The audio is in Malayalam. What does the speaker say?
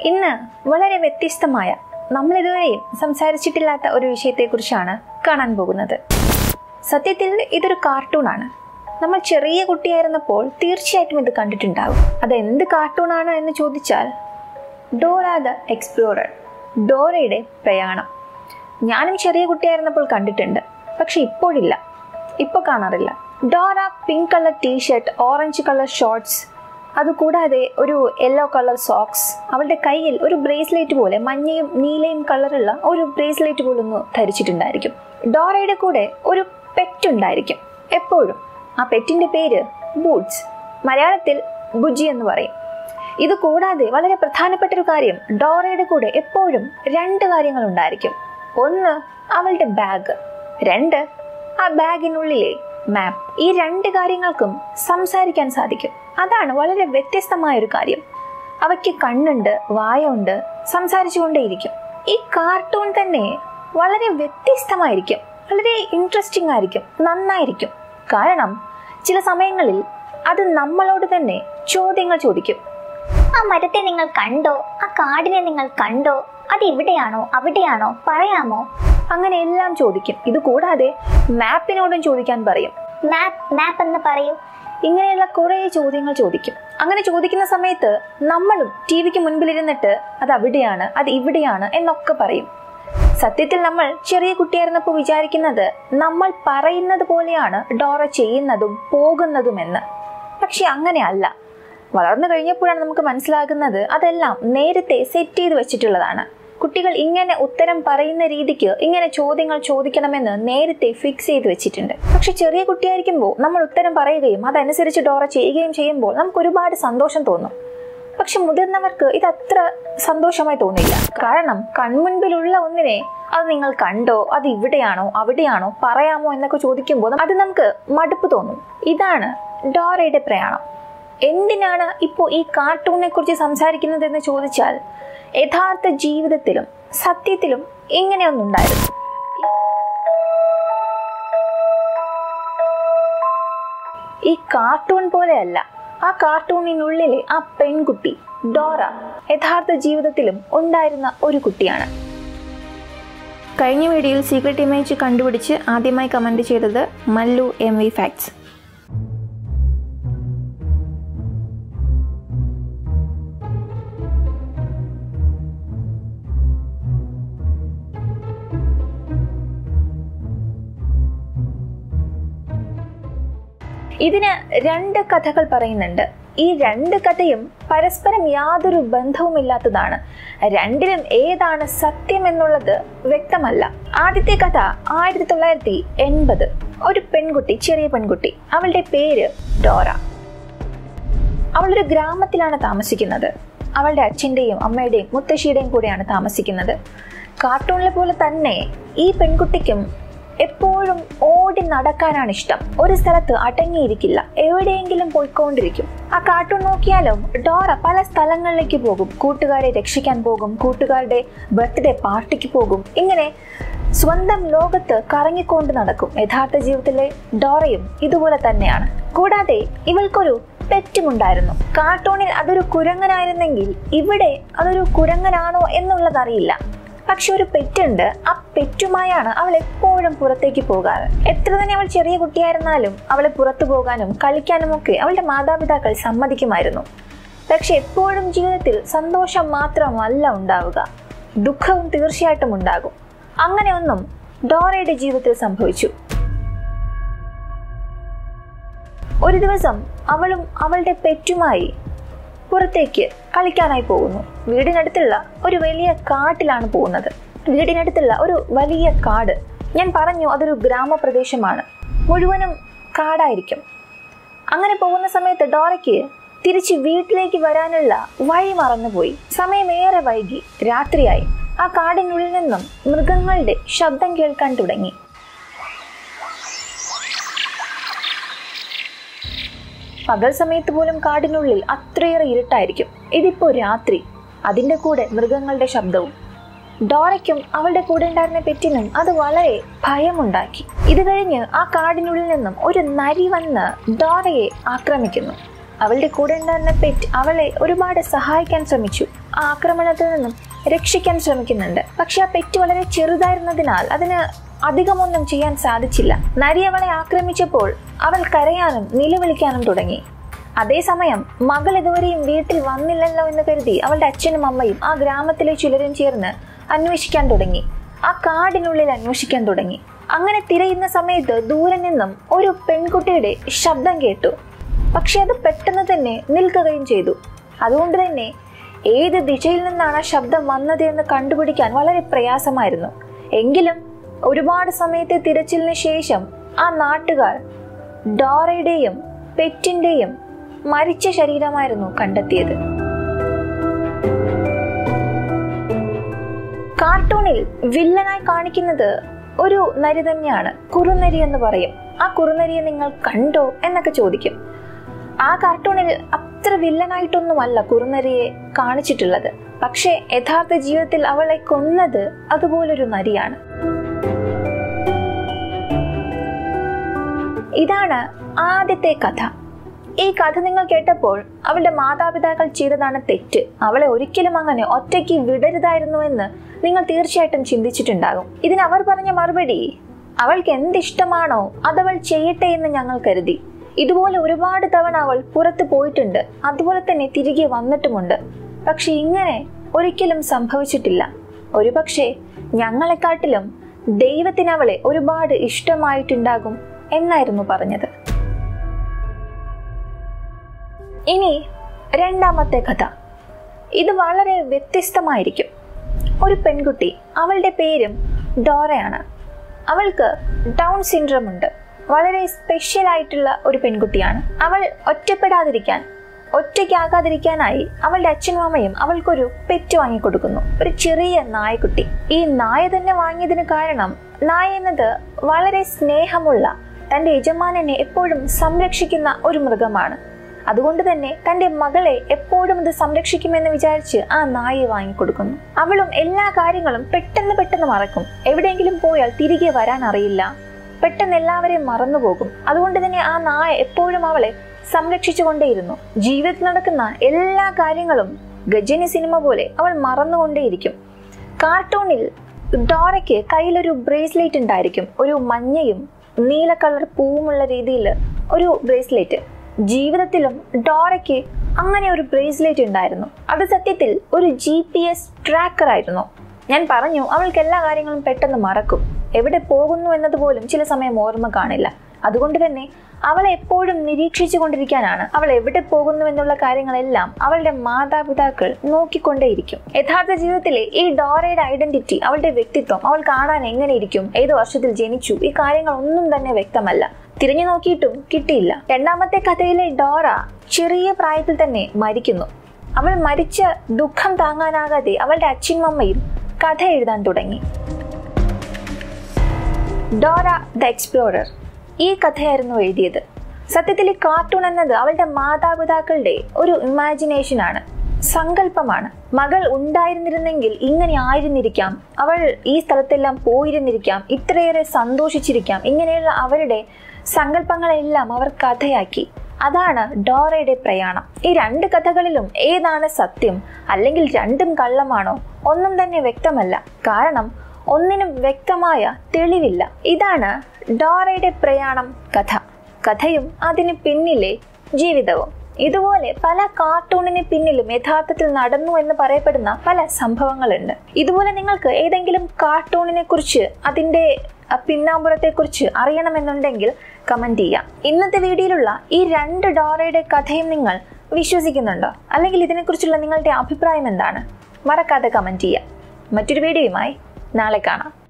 ഇന്ന് വളരെ വ്യത്യസ്തമായ നമ്മൾ ഇതുവരെയും സംസാരിച്ചിട്ടില്ലാത്ത ഒരു വിഷയത്തെക്കുറിച്ചാണ് കാണാൻ പോകുന്നത് സത്യത്തിൽ ഇതൊരു കാർട്ടൂണാണ് നമ്മൾ ചെറിയ കുട്ടിയായിരുന്നപ്പോൾ തീർച്ചയായിട്ടും ഇത് കണ്ടിട്ടുണ്ടാകും അത് എന്ത് കാർട്ടൂണാണ് എന്ന് ചോദിച്ചാൽ ഡോറ ദ എക്സ്പ്ലോറർ ഡോറയുടെ പ്രയാണം ഞാനും ചെറിയ കുട്ടിയായിരുന്നപ്പോൾ കണ്ടിട്ടുണ്ട് പക്ഷെ ഇപ്പോഴില്ല ഇപ്പോൾ കാണാറില്ല Dora pink colour t shirt orange colour shorts അതുകൂടാതെ ഒരു യെല്ലോ കളർ സോക്സ് അവളുടെ കയ്യിൽ ഒരു ബ്രേസ്ലെറ്റ് പോലെ മഞ്ഞയും നീലയും കളറുള്ള ഒരു ബ്രേസ്ലെറ്റ് പോലെ ഒന്ന് ധരിച്ചിട്ടുണ്ടായിരിക്കും ഡോറയുടെ കൂടെ ഒരു പെറ്റ് ഉണ്ടായിരിക്കും എപ്പോഴും ആ പെറ്റിന്റെ പേര് ബൂട്ട്സ് മലയാളത്തിൽ ബുജി എന്ന് പറയും ഇത് കൂടാതെ വളരെ പ്രധാനപ്പെട്ട ഒരു കാര്യം ഡോറയുടെ കൂടെ എപ്പോഴും രണ്ട് കാര്യങ്ങൾ ഉണ്ടായിരിക്കും ഒന്ന് അവളുടെ ബാഗ് രണ്ട് ആ ബാഗിനുള്ളിലെ മാപ്പ് ഈ രണ്ട് കാര്യങ്ങൾക്കും സംസാരിക്കാൻ സാധിക്കും അതാണ് വളരെ വ്യത്യസ്തമായ ഒരു കാര്യം അവയ്ക്ക് കണ്ണുണ്ട് വായുണ്ട് സംസാരിച്ചുകൊണ്ടേയിരിക്കും ഈ കാർട്ടൂൺ തന്നെ വളരെ വ്യത്യസ്തമായിരിക്കും വളരെ ഇൻട്രസ്റ്റിംഗ് ആയിരിക്കും നന്നായിരിക്കും കാരണം ചില സമയങ്ങളിൽ അത് നമ്മളോട് തന്നെ ചോദ്യങ്ങൾ ചോദിക്കും ആ മരത്തെ നിങ്ങൾ കണ്ടോ ആ കാടിനെ നിങ്ങൾ കണ്ടോ അത് ഇവിടെയാണോ അവിടെയാണോ പറയാമോ അങ്ങനെ എല്ലാം ചോദിക്കും ഇത് കൂടാതെ മാപ്പിനോടും ചോദിക്കാൻ പറയും മാപ്പ് മാപ്പ് എന്ന് പറയൂ ഇങ്ങനെയുള്ള കുറേ ചോദ്യങ്ങൾ ചോദിക്കും അങ്ങനെ ചോദിക്കുന്ന സമയത്ത് നമ്മളും ടി വിക്ക് മുൻപിലിരുന്നിട്ട് അത് അവിടെയാണ് അത് ഇവിടെയാണ് എന്നൊക്കെ പറയും സത്യത്തിൽ നമ്മൾ ചെറിയ കുട്ടിയായിരുന്നപ്പോൾ വിചാരിക്കുന്നത് നമ്മൾ പറയുന്നത് പോലെയാണ് ഡോറ ചെയ്യുന്നതും പോകുന്നതുമെന്ന് പക്ഷെ അങ്ങനെയല്ല വളർന്നു കഴിഞ്ഞപ്പോഴാണ് നമുക്ക് മനസ്സിലാകുന്നത് അതെല്ലാം നേരത്തെ സെറ്റ് ചെയ്ത് വെച്ചിട്ടുള്ളതാണ് കുട്ടികൾ ഇങ്ങനെ ഉത്തരം പറയുന്ന രീതിക്ക് ഇങ്ങനെ ചോദ്യങ്ങൾ ചോദിക്കണമെന്ന് നേരത്തെ ഫിക്സ് ചെയ്ത് വെച്ചിട്ടുണ്ട് പക്ഷെ ചെറിയ കുട്ടിയായിരിക്കുമ്പോൾ നമ്മൾ ഉത്തരം പറയുകയും അതനുസരിച്ച് ഡോറ ചെയ്യുകയും ചെയ്യുമ്പോൾ നമുക്ക് ഒരുപാട് സന്തോഷം തോന്നും പക്ഷെ മുതിർന്നവർക്ക് ഇത് അത്ര സന്തോഷമായി തോന്നില്ല കാരണം കൺമുൻപിലുള്ള ഒന്നിനെ അത് നിങ്ങൾ കണ്ടോ അത് ഇവിടെയാണോ അവിടെയാണോ പറയാമോ എന്നൊക്കെ ചോദിക്കുമ്പോൾ അത് നമുക്ക് മടുപ്പ് തോന്നും ഇതാണ് ഡോറയുടെ പ്രയാണം എന്തിനാണ് ഇപ്പോൾ ഈ കാർട്ടൂണിനെ കുറിച്ച് സംസാരിക്കുന്നത് എന്ന് ചോദിച്ചാൽ യഥാർത്ഥ ജീവിതത്തിലും സത്യത്തിലും ഇങ്ങനെയൊന്നുണ്ടായിരുന്നു ഈ കാർട്ടൂൺ പോലെയല്ല ആ കാർട്ടൂണിനുള്ളിലെ ആ പെൺകുട്ടി ഡോറ യഥാർത്ഥ ജീവിതത്തിലും ഉണ്ടായിരുന്ന ഒരു കുട്ടിയാണ് കഴിഞ്ഞ വീഡിയോയിൽ സീക്രട്ട് ഇമേജ് കണ്ടുപിടിച്ച് ആദ്യമായി കമന്റ് ചെയ്തത് മല്ലു എം വി ഫാക്ട്സ് ഇതിന് രണ്ട് കഥകൾ പറയുന്നുണ്ട് ഈ രണ്ട് കഥയും പരസ്പരം യാതൊരു ബന്ധവുമില്ലാത്തതാണ് രണ്ടിലും ഏതാണ് സത്യം എന്നുള്ളത് വ്യക്തമല്ല ആദ്യത്തെ കഥ ആയിരത്തി തൊള്ളായിരത്തി എൺപത് ഒരു പെൺകുട്ടി ചെറിയ പെൺകുട്ടി അവളുടെ പേര് ഡോറ അവളൊരു ഗ്രാമത്തിലാണ് താമസിക്കുന്നത് അവളുടെ അച്ഛൻ്റെയും അമ്മയുടെയും മുത്തശ്ശിയുടെയും കൂടെയാണ് താമസിക്കുന്നത് കാർട്ടൂണിലെ പോലെ തന്നെ ഈ പെൺകുട്ടിക്കും എപ്പോഴും ഓടി നടക്കാനാണ് ഇഷ്ടം ഒരു സ്ഥലത്ത് അടങ്ങിയിരിക്കില്ല എവിടെയെങ്കിലും പോയിക്കൊണ്ടിരിക്കും ആ കാർട്ടൂൺ നോക്കിയാലും ഡോറ പല സ്ഥലങ്ങളിലേക്ക് പോകും കൂട്ടുകാരെ രക്ഷിക്കാൻ പോകും കൂട്ടുകാരുടെ ബർത്ത്ഡേ പാർട്ടിക്ക് പോകും ഇങ്ങനെ സ്വന്തം ലോകത്ത് കറങ്ങിക്കൊണ്ട് നടക്കും യഥാർത്ഥ ജീവിതത്തിലെ ഡോറയും ഇതുപോലെ തന്നെയാണ് കൂടാതെ ഇവൾക്കൊരു പെറ്റുമുണ്ടായിരുന്നു കാർട്ടൂണിൽ അതൊരു കുരങ്ങനായിരുന്നെങ്കിൽ ഇവിടെ അതൊരു കുരങ്ങനാണോ എന്നുള്ളതറിയില്ല പക്ഷെ ഒരു പെറ്റുണ്ട് ആ പെറ്റുമായാണ് അവൾ എപ്പോഴും പുറത്തേക്ക് പോകാറ് എത്ര തന്നെ അവൾ ചെറിയ കുട്ടിയായിരുന്നാലും അവളെ പുറത്തു പോകാനും കളിക്കാനും ഒക്കെ അവളുടെ മാതാപിതാക്കൾ സമ്മതിക്കുമായിരുന്നു പക്ഷെ എപ്പോഴും ജീവിതത്തിൽ സന്തോഷം മാത്രമല്ല ഉണ്ടാവുക ദുഃഖവും തീർച്ചയായിട്ടും ഉണ്ടാകും അങ്ങനെ ഒന്നും ഡോറയുടെ ജീവിതത്തിൽ സംഭവിച്ചു ഒരു ദിവസം അവളും അവളുടെ പെറ്റുമായി പുറത്തേക്ക് കളിക്കാനായി പോകുന്നു വീടിനടുത്തുള്ള ഒരു വലിയ കാട്ടിലാണ് പോകുന്നത് വീടിനടുത്തുള്ള ഒരു വലിയ കാട് ഞാൻ പറഞ്ഞു അതൊരു ഗ്രാമപ്രദേശമാണ് മുഴുവനും കാടായിരിക്കും അങ്ങനെ പോകുന്ന സമയത്ത് ഡോറയ്ക്ക് തിരിച്ച് വീട്ടിലേക്ക് വരാനുള്ള വഴി മറന്നുപോയി സമയമേറെ വൈകി രാത്രിയായി ആ കാടിനുള്ളിൽ നിന്നും മൃഗങ്ങളുടെ ശബ്ദം കേൾക്കാൻ തുടങ്ങി പകൽ സമയത്ത് പോലും കാടിനുള്ളിൽ അത്രയേറെ ഇരുട്ടായിരിക്കും ഇതിപ്പോ രാത്രി അതിന്റെ കൂടെ മൃഗങ്ങളുടെ ശബ്ദവും ഡോറയ്ക്കും അവളുടെ കൂടെ ഉണ്ടായിരുന്ന പെറ്റിനും അത് വളരെ ഭയമുണ്ടാക്കി ഇത് കഴിഞ്ഞ് ആ കാടിനുള്ളിൽ നിന്നും ഒരു നരി വന്ന് ഡോറയെ ആക്രമിക്കുന്നു അവളുടെ കൂടെ ഉണ്ടായിരുന്ന പെറ്റ് അവളെ ഒരുപാട് സഹായിക്കാൻ ശ്രമിച്ചു ആ ആക്രമണത്തിൽ നിന്നും രക്ഷിക്കാൻ ശ്രമിക്കുന്നുണ്ട് പക്ഷെ ആ പെറ്റ് വളരെ ചെറുതായിരുന്നതിനാൽ അതിന് അധികമൊന്നും ചെയ്യാൻ സാധിച്ചില്ല നരി അവളെ ആക്രമിച്ചപ്പോൾ അവൾ കരയാനും നിലവിളിക്കാനും തുടങ്ങി അതേസമയം മകൾ ഇതുവരെയും വീട്ടിൽ വന്നില്ലല്ലോ എന്ന് കരുതി അവളുടെ അച്ഛനും അമ്മയും ആ ഗ്രാമത്തിലെ ചിലരും ചേർന്ന് അന്വേഷിക്കാൻ തുടങ്ങി ആ കാടിനുള്ളിൽ അന്വേഷിക്കാൻ തുടങ്ങി അങ്ങനെ തിരയുന്ന സമയത്ത് ദൂരെ നിന്നും ഒരു പെൺകുട്ടിയുടെ ശബ്ദം കേട്ടു പക്ഷെ അത് പെട്ടെന്ന് തന്നെ നിൽക്കുകയും ചെയ്തു അതുകൊണ്ട് തന്നെ ഏത് ദിശയിൽ നിന്നാണ് ആ ശബ്ദം വന്നത് എന്ന് കണ്ടുപിടിക്കാൻ വളരെ പ്രയാസമായിരുന്നു എങ്കിലും ഒരുപാട് സമയത്തെ തിരച്ചിലിന് ശേഷം ആ നാട്ടുകാർ ഡോറയുടെയും പെറ്റിന്റെയും മരിച്ച ശരീരമായിരുന്നു കണ്ടെത്തിയത് കാർട്ടൂണിൽ വില്ലനായി കാണിക്കുന്നത് ഒരു നരി തന്നെയാണ് കുറുനരി എന്ന് പറയും ആ കുറുനരിയെ നിങ്ങൾ കണ്ടോ എന്നൊക്കെ ചോദിക്കും ആ കാർട്ടൂണിൽ അത്ര വില്ലനായിട്ടൊന്നുമല്ല കുറുനരിയെ കാണിച്ചിട്ടുള്ളത് പക്ഷേ യഥാർത്ഥ ജീവിതത്തിൽ അവളെ കൊന്നത് അതുപോലൊരു നരിയാണ് ഇതാണ് ആദ്യത്തെ കഥ ഈ കഥ നിങ്ങൾ കേട്ടപ്പോൾ അവളുടെ മാതാപിതാക്കൾ ചെയ്തതാണ് തെറ്റ് അവളെ ഒരിക്കലും അങ്ങനെ ഒറ്റയ്ക്ക് വിടരുതായിരുന്നുവെന്ന് നിങ്ങൾ തീർച്ചയായിട്ടും ചിന്തിച്ചിട്ടുണ്ടാകും ഇതിന് അവർ പറഞ്ഞ മറുപടി അവൾക്ക് എന്തിഷ്ടമാണോ അതവൾ ചെയ്യട്ടെ എന്ന് ഞങ്ങൾ കരുതി ഇതുപോലെ ഒരുപാട് തവണ അവൾ പുറത്തു പോയിട്ടുണ്ട് അതുപോലെ തന്നെ തിരികെ വന്നിട്ടുമുണ്ട് പക്ഷെ ഇങ്ങനെ ഒരിക്കലും സംഭവിച്ചിട്ടില്ല ഒരുപക്ഷെ ഞങ്ങളെക്കാട്ടിലും ദൈവത്തിന് അവളെ ഒരുപാട് ഇഷ്ടമായിട്ടുണ്ടാകും എന്നായിരുന്നു പറഞ്ഞത് ഇനി രണ്ടാമത്തെ കഥ ഇത് വളരെ വ്യത്യസ്തമായിരിക്കും ഒരു പെൺകുട്ടി അവളുടെ പേരും ഡോറയാണ് അവൾക്ക് ഡൗൺ സിൻഡ്രം ഉണ്ട് വളരെ സ്പെഷ്യൽ ആയിട്ടുള്ള ഒരു പെൺകുട്ടിയാണ് അവൾ ഒറ്റപ്പെടാതിരിക്കാൻ ഒറ്റയ്ക്കാകാതിരിക്കാനായി അവളുടെ അച്ഛനും അമ്മയും അവൾക്കൊരു പെറ്റ് വാങ്ങിക്കൊടുക്കുന്നു ഒരു ചെറിയ നായക്കുട്ടി ഈ നായ തന്നെ വാങ്ങിയതിന് കാരണം നായ എന്നത് വളരെ സ്നേഹമുള്ള തന്റെ യജമാനനെ എപ്പോഴും സംരക്ഷിക്കുന്ന ഒരു മൃഗമാണ് അതുകൊണ്ട് തന്നെ തന്റെ മകളെ എപ്പോഴും ഇത് സംരക്ഷിക്കുമെന്ന് വിചാരിച്ച് ആ നായയെ വാങ്ങിക്കൊടുക്കുന്നു അവളും എല്ലാ കാര്യങ്ങളും പെട്ടെന്ന് പെട്ടെന്ന് മറക്കും എവിടെയെങ്കിലും പോയാൽ തിരികെ വരാൻ അറിയില്ല പെട്ടെന്ന് എല്ലാവരെയും മറന്നുപോകും അതുകൊണ്ട് തന്നെ ആ നായ എപ്പോഴും അവളെ സംരക്ഷിച്ചുകൊണ്ടേയിരുന്നു ജീവിതത്തിൽ നടക്കുന്ന എല്ലാ കാര്യങ്ങളും ഗജനി സിനിമ പോലെ അവൾ മറന്നുകൊണ്ടേയിരിക്കും കാർട്ടൂണിൽ ഡോറയ്ക്ക് കയ്യിലൊരു ബ്രേസ്ലെറ്റ് ഉണ്ടായിരിക്കും ഒരു മഞ്ഞയും നീല കളർ പൂവുമുള്ള രീതിയിൽ ഒരു ബ്രേസ്ലെറ്റ് ജീവിതത്തിലും ഡോറയ്ക്ക് അങ്ങനെ ഒരു ബ്രേസ്ലെറ്റ് ഉണ്ടായിരുന്നു അത് സത്യത്തിൽ ഒരു ജി പി എസ് ട്രാക്കർ ആയിരുന്നു ഞാൻ പറഞ്ഞു അവൾക്ക് എല്ലാ കാര്യങ്ങളും പെട്ടെന്ന് മറക്കും എവിടെ പോകുന്നു എന്നതുപോലും ചില സമയം ഓർമ്മ കാണില്ല അതുകൊണ്ട് തന്നെ അവളെ എപ്പോഴും നിരീക്ഷിച്ചു കൊണ്ടിരിക്കാനാണ് അവൾ എവിടെ പോകുന്നു എന്നുള്ള കാര്യങ്ങളെല്ലാം അവളുടെ മാതാപിതാക്കൾ നോക്കിക്കൊണ്ടേയിരിക്കും യഥാർത്ഥ ജീവിതത്തിലെ ഈ ഡോറയുടെ ഐഡന്റിറ്റി അവളുടെ വ്യക്തിത്വം അവൾ കാണാൻ എങ്ങനെ ഇരിക്കും ഏത് വർഷത്തിൽ ജനിച്ചു ഈ കാര്യങ്ങൾ ഒന്നും തന്നെ വ്യക്തമല്ല തിരിഞ്ഞു നോക്കിയിട്ടും കിട്ടിയില്ല രണ്ടാമത്തെ കഥയിലെ ഡോറ ചെറിയ പ്രായത്തിൽ തന്നെ മരിക്കുന്നു അവൾ മരിച്ച ദുഃഖം താങ്ങാനാകാതെ അവളുടെ അച്ഛനും അമ്മയും കഥ എഴുതാൻ തുടങ്ങി ഡോറ ദ എക്സ്പ്ലോറർ ഈ കഥയായിരുന്നു എഴുതിയത് സത്യത്തിൽ ഈ കാർട്ടൂൺ എന്നത് അവളുടെ മാതാപിതാക്കളുടെ ഒരു ഇമാജിനേഷൻ ആണ് സങ്കല്പമാണ് മകൾ ഉണ്ടായിരുന്നിരുന്നെങ്കിൽ ഇങ്ങനെ ആയിരുന്നിരിക്കാം അവൾ ഈ സ്ഥലത്തെല്ലാം പോയിരുന്നിരിക്കാം ഇത്രയേറെ സന്തോഷിച്ചിരിക്കാം ഇങ്ങനെയുള്ള അവരുടെ സങ്കല്പങ്ങളെല്ലാം അവർ കഥയാക്കി അതാണ് ഡോറയുടെ പ്രയാണം ഈ രണ്ട് കഥകളിലും ഏതാണ് സത്യം അല്ലെങ്കിൽ രണ്ടും കള്ളമാണോ ഒന്നും തന്നെ വ്യക്തമല്ല കാരണം ഒന്നിനും വ്യക്തമായ തെളിവില്ല ഇതാണ് ഡോറയുടെ പ്രയാണം കഥ കഥയും അതിന് പിന്നിലെ ജീവിതവും ഇതുപോലെ പല കാർട്ടൂണിന് പിന്നിലും യഥാർത്ഥത്തിൽ നടന്നു എന്ന് പറയപ്പെടുന്ന പല സംഭവങ്ങളുണ്ട് ഇതുപോലെ നിങ്ങൾക്ക് ഏതെങ്കിലും കാർട്ടൂണിനെ കുറിച്ച് അതിന്റെ പിന്നാമ്പുറത്തെ കുറിച്ച് അറിയണമെന്നുണ്ടെങ്കിൽ കമന്റ് ചെയ്യാം ഇന്നത്തെ വീഡിയോയിലുള്ള ഈ രണ്ട് ഡോറയുടെ കഥയും നിങ്ങൾ വിശ്വസിക്കുന്നുണ്ടോ അല്ലെങ്കിൽ ഇതിനെക്കുറിച്ചുള്ള നിങ്ങളുടെ അഭിപ്രായം എന്താണ് മറക്കാതെ കമന്റ് ചെയ്യാം മറ്റൊരു വീഡിയോയുമായി നാളെ കാണാം